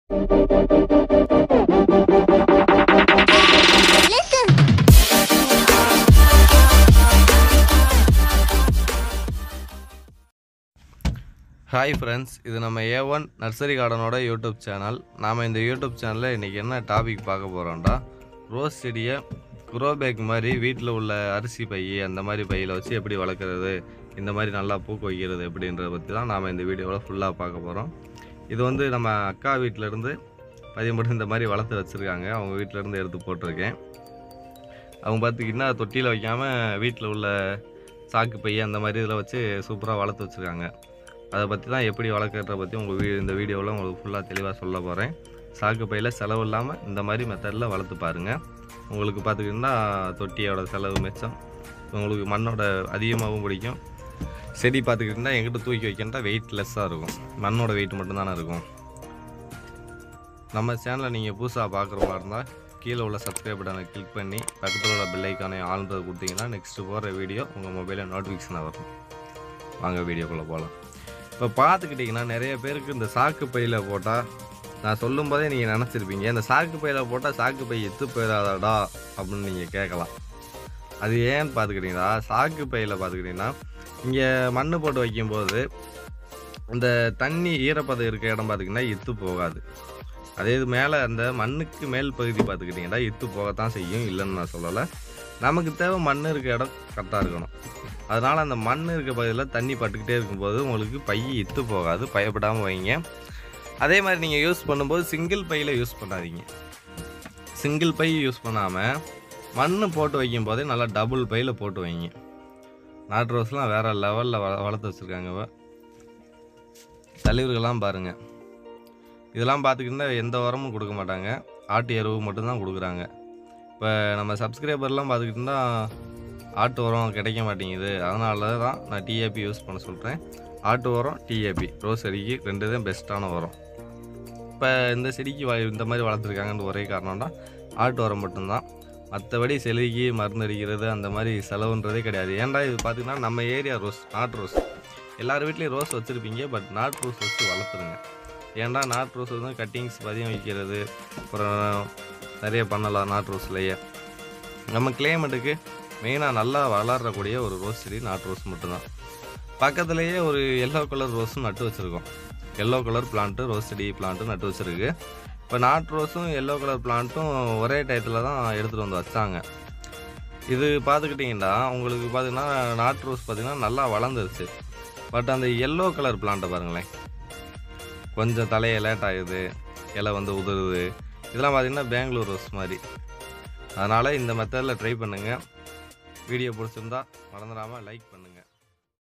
Hi friends இது நம்ம A one nursery கார்டனோட யூடியூப் சேனல் நாம் இந்த யூடியூப் சேனலில் இன்றைக்கி என்ன டாபிக் பார்க்க போகிறோம்டா ரோஸ் செடியை குரோ பேக் மாதிரி வீட்டில் உள்ள அரிசி பை அந்த மாதிரி பையில் வச்சு எப்படி வளர்க்குறது இந்த மாதிரி நல்லா பூக்க வைக்கிறது எப்படின்றத பற்றி தான் நாம் இந்த வீடியோவில் ஃபுல்லாக பார்க்க போகிறோம் இது வந்து நம்ம அக்கா வீட்டிலேருந்து பதிமூணு இந்த மாதிரி வளர்த்து வச்சுருக்காங்க அவங்க வீட்டிலேருந்து எடுத்து போட்டிருக்கேன் அவங்க பார்த்திங்கன்னா தொட்டியில் வைக்காமல் வீட்டில் உள்ள சாக்கு பை அந்த மாதிரி இதில் வச்சு சூப்பராக வளர்த்து வச்சுருக்காங்க அதை பற்றி தான் எப்படி வளர்க்குறத பற்றி உங்கள் வீ இந்த வீடியோவில் உங்களுக்கு ஃபுல்லாக தெளிவாக சொல்ல போகிறேன் சாக்கு பையில் செலவு இல்லாமல் இந்த மாதிரி மெத்தடில் வளர்த்து பாருங்கள் உங்களுக்கு பார்த்துக்கிட்டிங்கன்னா தொட்டியோட செலவு மிச்சம் உங்களுக்கு மண்ணோட அதிகமாகவும் பிடிக்கும் செடி பார்த்துக்கிட்டிங்கன்னா எங்கிட்ட தூக்கி வைக்கின்றா வெயிட்லெஸ்ஸாக இருக்கும் மண்ணோட வெயிட் மட்டும்தானே இருக்கும் நம்ம சேனலை நீங்கள் புதுசாக பார்க்குற மாதிரி இருந்தால் கீழே உள்ள சப்ஸ்கிரைப் பட்டனை கிளிக் பண்ணி பக்கத்தில் உள்ள பெல் ஐக்கானை ஆல்ன்றது கொடுத்தீங்கன்னா நெக்ஸ்ட்டு போகிற வீடியோ உங்கள் மொபைலில் நோட்டிஃபிகேஷனாக வரும் வாங்க வீடியோக்குள்ளே போகலாம் இப்போ பார்த்துக்கிட்டிங்கன்னா நிறைய பேருக்கு இந்த சாக்கு பையில் போட்டால் நான் சொல்லும் போதே நீங்கள் நினச்சிருப்பீங்க இந்த சாக்கு பையில் போட்டால் சாக்கு பை எத்து போயிடாதாடா அப்படின்னு நீங்கள் கேட்கலாம் அது ஏன்னு பார்த்துக்கிட்டிங்கன்னா சாக்கு பையில் பார்த்துக்கிட்டிங்கன்னா இங்கே மண் போட்டு வைக்கும்போது இந்த தண்ணி ஈரப்பதம் இருக்க இடம் பார்த்திங்கன்னா இத்து போகாது அதே இது மேலே அந்த மண்ணுக்கு மேல் பகுதி பார்த்துக்கிட்டிங்கன்னா இத்து போகத்தான் செய்யும் இல்லைன்னு நான் சொல்லலை நமக்கு தேவை மண் இருக்க இடம் கரெக்டாக இருக்கணும் அதனால் அந்த மண் இருக்க பகுதியில் தண்ணி பட்டுக்கிட்டே இருக்கும்போது உங்களுக்கு பை இத்து போகாது பயப்படாமல் வைங்க அதே மாதிரி நீங்கள் யூஸ் பண்ணும்போது சிங்கிள் பையில் யூஸ் பண்ணாதீங்க சிங்கிள் பை யூஸ் பண்ணாமல் மண் போட்டு வைக்கும் போதே நல்லா டபுள் பையில் போட்டு வைங்க நாட்டு ரோஸ்லாம் வேறு லெவலில் வள வளர்த்து வச்சுருக்காங்க இவ. தளிர்கள்லாம் பாருங்கள் இதெல்லாம் பார்த்துக்கிட்டா எந்த உரமும் கொடுக்க மாட்டாங்க ஆட்டு எருவு மட்டும்தான் கொடுக்குறாங்க இப்போ நம்ம சப்ஸ்கிரைபர்லாம் பார்த்துக்கிட்டோம்னா ஆட்டு உரம் கிடைக்க மாட்டேங்குது அதனால தான் நான் டிஏபி யூஸ் பண்ண சொல்கிறேன் ஆட்டு உரம் டிஏபி ரோஸ் செடிக்கு ரெண்டு தான் பெஸ்ட்டான உரம் இப்போ இந்த செடிக்கு வ- இந்த மாதிரி வளர்த்துருக்காங்கன்னு ஒரே காரணம் தான் ஆட்டு உரம் மட்டும்தான் மற்றபடி செடிக்கு மருந்து அடிக்கிறது அந்த மாதிரி செலவுன்றதே கிடையாது ஏன்டா இது பார்த்திங்கன்னா நம்ம ஏரியா ரோஸ் நாட்டு ரோஸ் எல்லார் வீட்லேயும் ரோஸ் வச்சுருப்பீங்க பட் நாட்டு ரோஸ் வச்சு வளர்த்துருங்க ஏன்டா நாட்டு ரோஸ் வந்து கட்டிங்ஸ் பதியம் வைக்கிறது அப்புறம் நிறைய பண்ணலாம் நாட்டு ரோஸ்லேயே நம்ம கிளைமேட்டுக்கு மெயினாக நல்லா வளரக்கூடிய ஒரு ரோஸ் செடி நாட்டு ரோஸ் மட்டும்தான் பக்கத்துலேயே ஒரு எல்லோ கலர் ரோஸும் நட்டு வச்சுருக்கோம் எல்லோ கலர் பிளான்ட்டு ரோஸ் செடி பிளான்ட்டு நட்டு வச்சுருக்கு இப்போ நாட்டு ரோஸும் எல்லோ கலர் பிளான்ட்டும் ஒரே டயத்தில் தான் எடுத்துகிட்டு வந்து வச்சாங்க இது பார்த்துக்கிட்டிங்கன்னா உங்களுக்கு பார்த்தீங்கன்னா நாட்டு ரோஸ் பார்த்தீங்கன்னா நல்லா வளர்ந்துருச்சு பட் அந்த எல்லோ கலர் பிளான்ட்டை பாருங்களேன் கொஞ்சம் தலையை லேட் ஆகுது இலை வந்து உதிருது இதெல்லாம் பார்த்தீங்கன்னா பெங்களூர் ரோஸ் மாதிரி அதனால் இந்த மெத்தடில் ட்ரை பண்ணுங்கள் வீடியோ பிடிச்சிருந்தா மறந்துடாமல் லைக் பண்ணுங்கள்